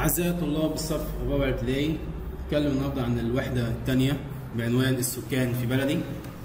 أعزائي طلاب الصف الرابع ابتدائي هنتكلم النهارده عن الوحدة الثانية بعنوان السكان في بلدي.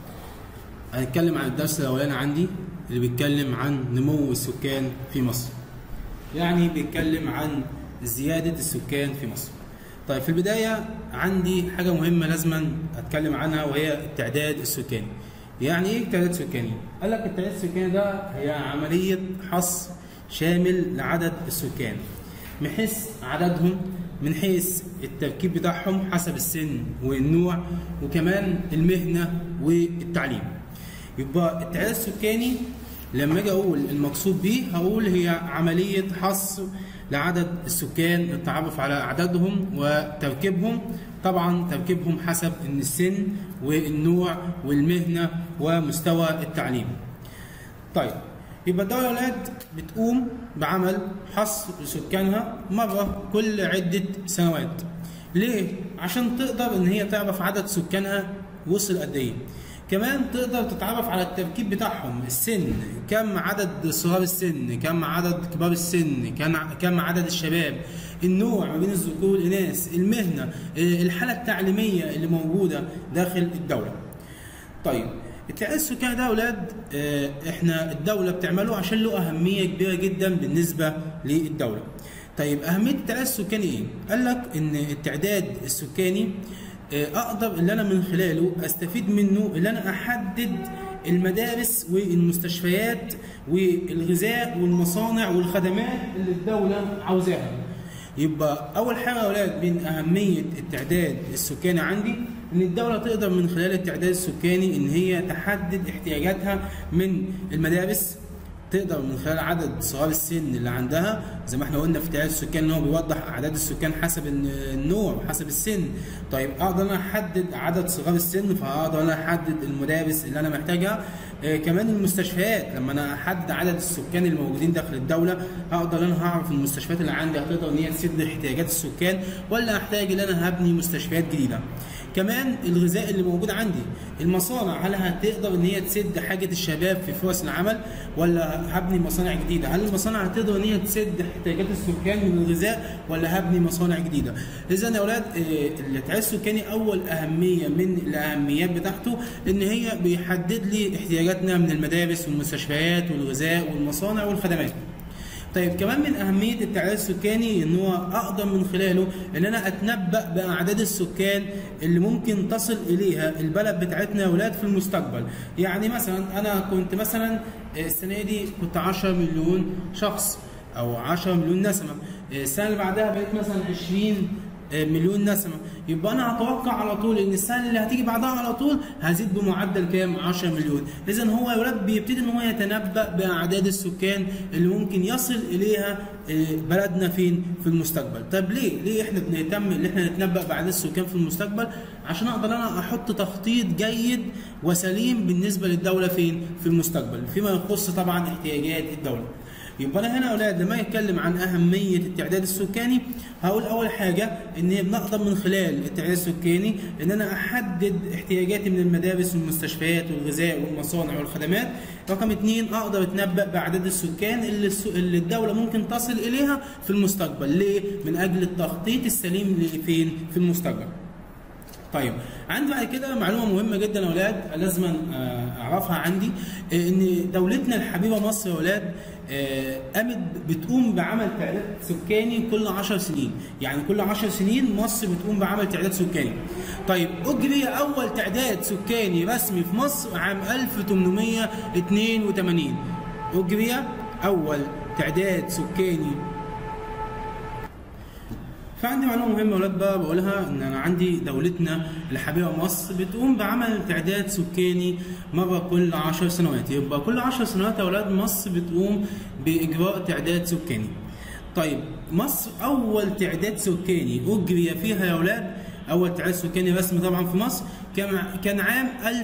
هنتكلم عن الدرس الأولاني عندي اللي بيتكلم عن نمو السكان في مصر. يعني بيتكلم عن زيادة السكان في مصر. طيب في البداية عندي حاجة مهمة لازما أتكلم عنها وهي التعداد السكاني. يعني إيه التعداد السكاني؟ قال لك التعداد السكاني ده هي عملية حصر شامل لعدد السكان. من حيث عددهم من حيث التركيب بتاعهم حسب السن والنوع وكمان المهنة والتعليم يبقى التعداد السكاني لما اجي اقول المقصود به هقول هي عملية حصر لعدد السكان التعرف على عددهم وتركيبهم طبعا تركيبهم حسب السن والنوع والمهنة ومستوى التعليم طيب يبقى الدولة يا أولاد بتقوم بعمل حصر لسكانها مرة كل عدة سنوات. ليه؟ عشان تقدر إن هي تعرف عدد سكانها وصل قد إيه. كمان تقدر تتعرف على التركيب بتاعهم السن كم عدد صغار السن كم عدد كبار السن كم كم عدد الشباب النوع ما بين الذكور والاناث المهنه الحاله التعليميه اللي موجوده داخل الدوله طيب التعداد السكاني ده يا اولاد احنا الدوله بتعمله عشان له اهميه كبيره جدا بالنسبه للدوله. طيب اهميه التعداد السكاني ايه؟ قال لك ان التعداد السكاني اقدر اللي انا من خلاله استفيد منه اللي انا احدد المدارس والمستشفيات والغذاء والمصانع والخدمات اللي الدوله عاوزاها. يبقى اول حاجه يا اولاد من اهميه التعداد السكاني عندي ان الدوله تقدر من خلال التعداد السكاني ان هي تحدد احتياجاتها من المدارس تقدر من خلال عدد صغار السن اللي عندها زي ما احنا قلنا في التعداد السكاني ان هو بيوضح اعداد السكان حسب النوع وحسب السن طيب اقدر انا احدد عدد صغار السن فاقدر انا احدد المدارس اللي انا محتاجها آه كمان المستشفيات لما انا احدد عدد السكان الموجودين داخل الدوله اقدر انا هعرف المستشفيات اللي عندي هتقدر ان هي تسد احتياجات السكان ولا احتاج ان انا هبني مستشفيات جديده كمان الغذاء اللي موجود عندي المصانع هل هتقدر ان هي تسد حاجه الشباب في فرص العمل ولا هبني مصانع جديده هل المصانع هتقدر ان هي تسد احتياجات السكان من الغذاء ولا هبني مصانع جديده اذا يا اولاد التعداد السكاني اول اهميه من الاهميات بتاعته ان هي بيحدد لي احتياجاتنا من المدارس والمستشفيات والغذاء والمصانع والخدمات طيب كمان من اهميه التعداد السكاني ان هو اقدر من خلاله ان انا اتنبا باعداد السكان اللي ممكن تصل اليها البلد بتاعتنا يا اولاد في المستقبل يعني مثلا انا كنت مثلا السنه دي كنت 10 مليون شخص او 10 مليون نسمه السنه اللي بعدها بقيت مثلا 20 مليون نسمه يبقى انا اتوقع على طول ان السنه اللي هتيجي بعدها على طول هزيد بمعدل كام 10 مليون اذا هو يا ولاد بيبتدي ان هو يتنبا باعداد السكان اللي ممكن يصل اليها بلدنا فين في المستقبل طب ليه ليه احنا بنهتم ان احنا نتنبا باعداد السكان في المستقبل عشان اقدر انا احط تخطيط جيد وسليم بالنسبه للدوله فين في المستقبل فيما يخص طبعا احتياجات الدوله يبقى انا هنا يا اولاد لما اتكلم عن اهميه التعداد السكاني هقول اول حاجه ان بنقدر من خلال التعداد السكاني ان انا احدد احتياجاتي من المدارس والمستشفيات والغذاء والمصانع والخدمات رقم اثنين اقدر اتنبا باعداد السكان اللي, اللي الدوله ممكن تصل اليها في المستقبل ليه من اجل التخطيط السليم لفين في المستقبل طيب عندي بعد كده معلومه مهمه جدا يا اولاد لازم اعرفها عندي ان دولتنا الحبيبه مصر يا اولاد قامت بتقوم بعمل تعداد سكاني كل 10 سنين يعني كل 10 سنين مصر بتقوم بعمل تعداد سكاني طيب اجري اول تعداد سكاني رسمي في مصر عام 1882 اجري اول تعداد سكاني فعندي معلومه مهمه ولاد بقى بقولها ان انا عندي دولتنا الحبيبه مصر بتقوم بعمل تعداد سكاني مره كل 10 سنوات يبقى كل 10 سنوات يا اولاد مصر بتقوم باجراء تعداد سكاني. طيب مصر اول تعداد سكاني اجري فيها يا اولاد اول تعداد سكاني رسمي طبعا في مصر كان كان عام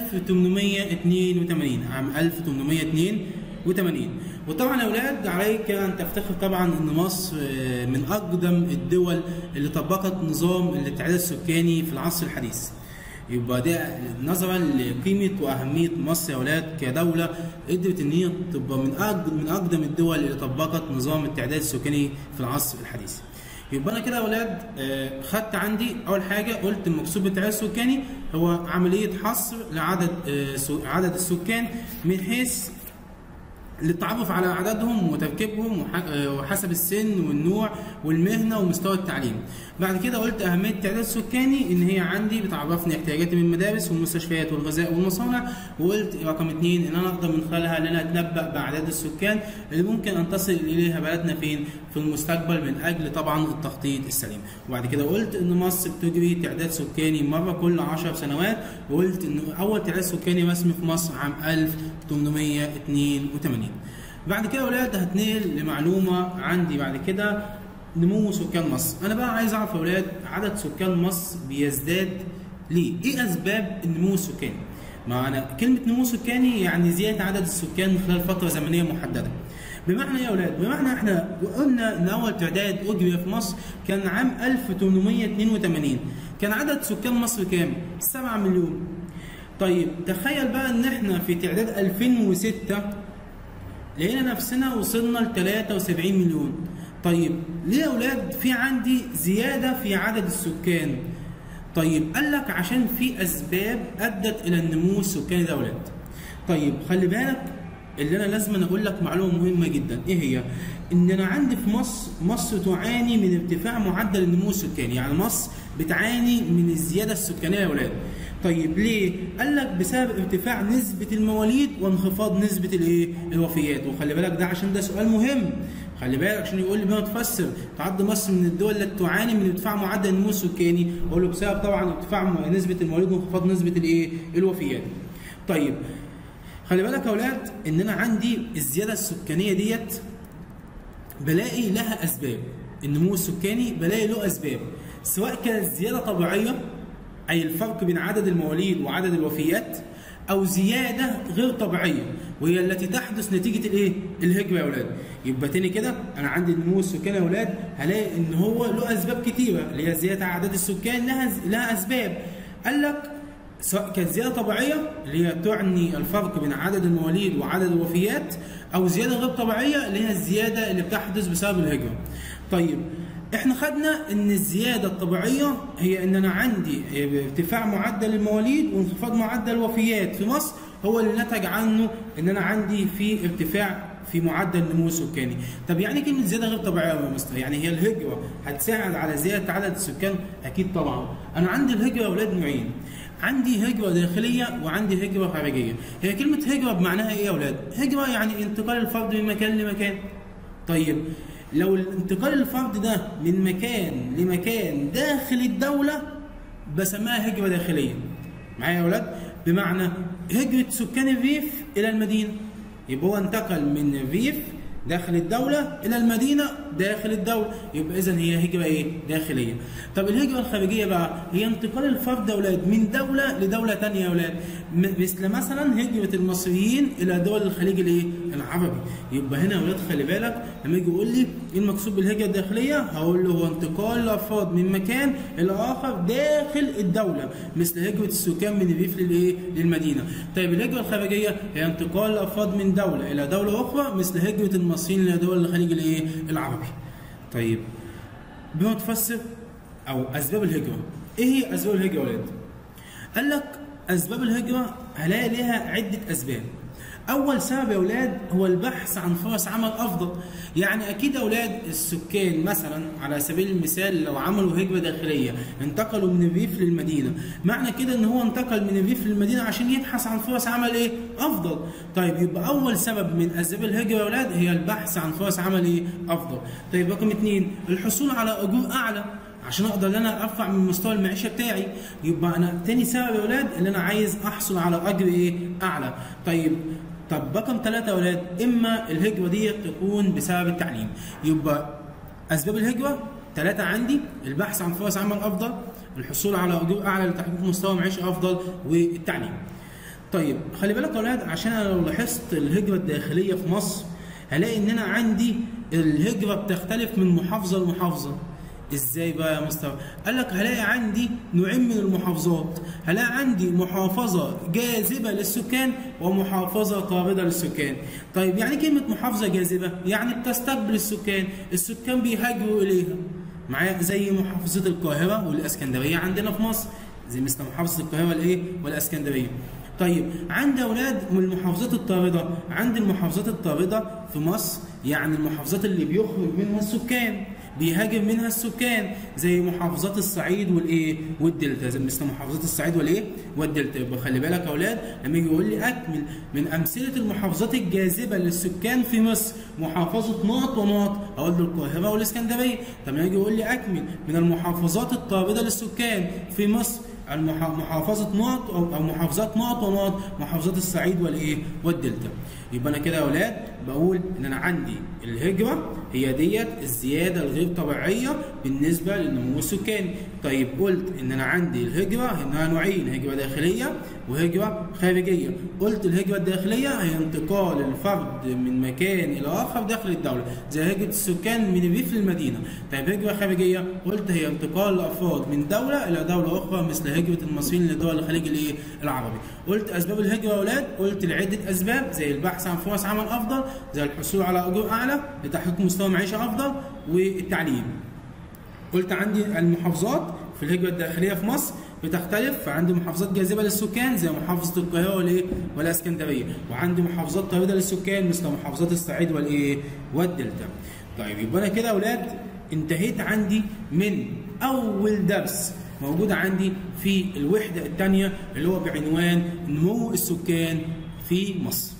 1882 عام 1882 وطبعا يا اولاد عليك ان تفتخر طبعا ان مصر من اقدم الدول اللي طبقت نظام التعداد السكاني في العصر الحديث. يبقى ده نظرا لقيمه واهميه مصر يا اولاد كدوله قدرت ان هي تبقى من اقدم من اقدم الدول اللي طبقت نظام التعداد السكاني في العصر الحديث. يبقى انا كده يا اولاد آه، خدت عندي اول حاجه قلت المقصود بالتعداد السكاني هو عمليه حصر لعدد آه، سو- عدد السكان من حيث للتعرف على عددهم وتركيبهم وح- آه، وحسب السن والنوع والمهنه ومستوى التعليم. بعد كده قلت اهميه التعداد السكاني ان هي عندي بتعرفني احتياجاتي من المدارس والمستشفيات والغذاء والمصانع وقلت رقم اثنين ان انا اقدر من خلالها ان انا اتنبا باعداد السكان اللي ممكن ان تصل اليها بلدنا فين في المستقبل من اجل طبعا التخطيط السليم. وبعد كده قلت ان مصر بتجري تعداد سكاني مره كل 10 سنوات وقلت ان اول تعداد سكاني رسمي في مصر عام 1882 بعد كده يا اولاد هتنقل لمعلومه عندي بعد كده نمو سكان مصر انا بقى عايز اعرف يا اولاد عدد سكان مصر بيزداد ليه ايه اسباب النمو السكاني ما انا كلمه نمو سكاني يعني زياده عدد السكان خلال فتره زمنيه محدده بمعنى ايه يا اولاد بمعنى احنا قلنا ان اول تعداد اجري في مصر كان عام 1882 كان عدد سكان مصر كام 7 مليون طيب تخيل بقى ان احنا في تعداد 2006 لقينا نفسنا وصلنا ل 73 مليون طيب ليه يا اولاد في عندي زياده في عدد السكان طيب قال لك عشان في اسباب ادت الى النمو السكاني ده يا اولاد طيب خلي بالك اللي انا لازم أنا اقول لك معلومه مهمه جدا ايه هي ان انا عندي في مصر مصر تعاني من ارتفاع معدل النمو السكاني يعني مصر بتعاني من الزياده السكانيه يا اولاد طيب ليه؟ قال لك بسبب ارتفاع نسبة المواليد وانخفاض نسبة الايه؟ الوفيات، وخلي بالك ده عشان ده سؤال مهم. خلي بالك عشان يقول لي بما تفسر تعد مصر من الدول التي تعاني من ارتفاع معدل النمو السكاني، اقول له بسبب طبعا ارتفاع نسبة المواليد وانخفاض نسبة الايه؟ الوفيات. طيب خلي بالك يا اولاد ان انا عندي الزيادة السكانية ديت بلاقي لها اسباب النمو السكاني بلاقي له اسباب سواء كانت زياده طبيعيه اي الفرق بين عدد المواليد وعدد الوفيات او زياده غير طبيعيه وهي التي تحدث نتيجه الايه الهجره يا اولاد يبقى تاني كده انا عندي النمو السكاني يا اولاد هلاقي ان هو له اسباب كتيره اللي هي زياده اعداد السكان لها لها اسباب قال لك سواء كانت زياده طبيعيه اللي هي تعني الفرق بين عدد المواليد وعدد الوفيات او زياده غير طبيعيه اللي هي الزياده اللي بتحدث بسبب الهجره. طيب احنا خدنا ان الزياده الطبيعيه هي ان انا عندي ارتفاع معدل المواليد وانخفاض معدل الوفيات في مصر هو اللي نتج عنه ان انا عندي في ارتفاع في معدل النمو السكاني طب يعني كلمه زياده غير طبيعيه يا مستر يعني هي الهجره هتساعد على زياده عدد السكان اكيد طبعا انا عندي الهجره يا اولاد نوعين عندي هجره داخليه وعندي هجره خارجيه هي كلمه هجره بمعناها ايه يا اولاد هجره يعني انتقال الفرد من مكان لمكان طيب لو الانتقال الفرد ده من مكان لمكان داخل الدوله بسميها هجره داخليه معايا يا اولاد بمعنى هجره سكان الريف الى المدينه يبقى هو انتقل من الريف داخل الدولة إلى المدينة داخل الدولة يبقى إذا هي هجرة إيه؟ داخلية. طب الهجرة الخارجية بقى هي انتقال الفرد يا أولاد من دولة لدولة تانية يا أولاد م- مثل مثلا هجرة المصريين إلى دول الخليج الإيه؟ العربي. يبقى هنا يا أولاد خلي بالك لما يجي يقول لي إيه المقصود بالهجرة الداخلية؟ هقول له هو انتقال الأفراد من مكان إلى آخر داخل الدولة مثل هجرة السكان من الريف للإيه؟ للمدينة. طيب الهجرة الخارجية هي انتقال الأفراد من دولة إلى دولة أخرى مثل هجرة المصريين إلى دول الخليج الإيه؟ العربي. طيب بما تفسر أو أسباب الهجرة. إيه هي أسباب الهجرة يا ولاد؟ قال لك أسباب الهجرة هلاقي لها عدة أسباب. أول سبب يا أولاد هو البحث عن فرص عمل أفضل، يعني أكيد يا أولاد السكان مثلا على سبيل المثال لو عملوا هجرة داخلية انتقلوا من الريف للمدينة، معنى كده إن هو انتقل من الريف للمدينة عشان يبحث عن فرص عمل إيه؟ أفضل. طيب يبقى أول سبب من أسباب الهجرة يا أولاد هي البحث عن فرص عمل إيه؟ أفضل. طيب رقم اثنين الحصول على أجور أعلى. عشان اقدر ان انا ارفع من مستوى المعيشه بتاعي يبقى انا تاني سبب يا اولاد ان انا عايز احصل على اجر ايه اعلى طيب طب رقم ثلاثة يا اولاد اما الهجره دي تكون بسبب التعليم يبقى اسباب الهجره ثلاثة عندي البحث عن فرص عمل افضل الحصول على اجور اعلى لتحقيق مستوى معيشه افضل والتعليم طيب خلي بالك يا اولاد عشان انا لو لاحظت الهجره الداخليه في مصر هلاقي ان انا عندي الهجره بتختلف من محافظه لمحافظه ازاي بقى يا مستر؟ قال لك هلاقي عندي نوعين من المحافظات، هلاقي عندي محافظة جاذبة للسكان ومحافظة طاردة للسكان. طيب يعني كلمة محافظة جاذبة؟ يعني بتستقبل السكان، السكان بيهاجروا إليها. معايا زي محافظه القاهره والاسكندريه عندنا في مصر زي مثل محافظه القاهره والايه والاسكندريه طيب عندي اولاد من المحافظات الطارده عندي المحافظات الطارده في مصر يعني المحافظات اللي بيخرج منها السكان بيهاجر منها السكان زي محافظات الصعيد والايه والدلتا زي مثل محافظات الصعيد والايه والدلتا يبقى خلي بالك يا اولاد لما يجي يقول لي اكمل من امثله المحافظات الجاذبه للسكان في مصر محافظه نقط ونقط اقول له القاهره والاسكندريه طب لما يجي يقول لي اكمل من المحافظات الطارده للسكان في مصر محافظة نقط أو محافظات نقط ونقط محافظات الصعيد والإيه والدلتا يبقى أنا كده يا أولاد بقول إن أنا عندي الهجرة هي ديت الزيادة الغير طبيعية بالنسبة للنمو السكاني طيب قلت إن أنا عندي الهجرة إنها نوعين هجرة داخلية وهجرة خارجية قلت الهجرة الداخلية هي انتقال الفرد من مكان إلى آخر داخل الدولة زي هجرة السكان من الريف للمدينة طيب هجرة خارجية قلت هي انتقال الأفراد من دولة إلى دولة أخرى مثل هجرة المصريين لدول الخليج الإيه العربي قلت أسباب الهجرة يا أولاد قلت لعدة أسباب زي البحث عن فرص عمل أفضل زي الحصول على أجور أعلى لتحقيق مستوى معيشة أفضل والتعليم قلت عندي المحافظات في الهجرة الداخلية في مصر بتختلف فعندي محافظات جاذبة للسكان زي محافظة القاهرة والإيه والإسكندرية وعندي محافظات طاردة للسكان مثل محافظات الصعيد والإيه والدلتا طيب يبقى أنا كده يا أولاد انتهيت عندي من أول درس موجود عندي في الوحدة الثانية اللي هو بعنوان نمو السكان في مصر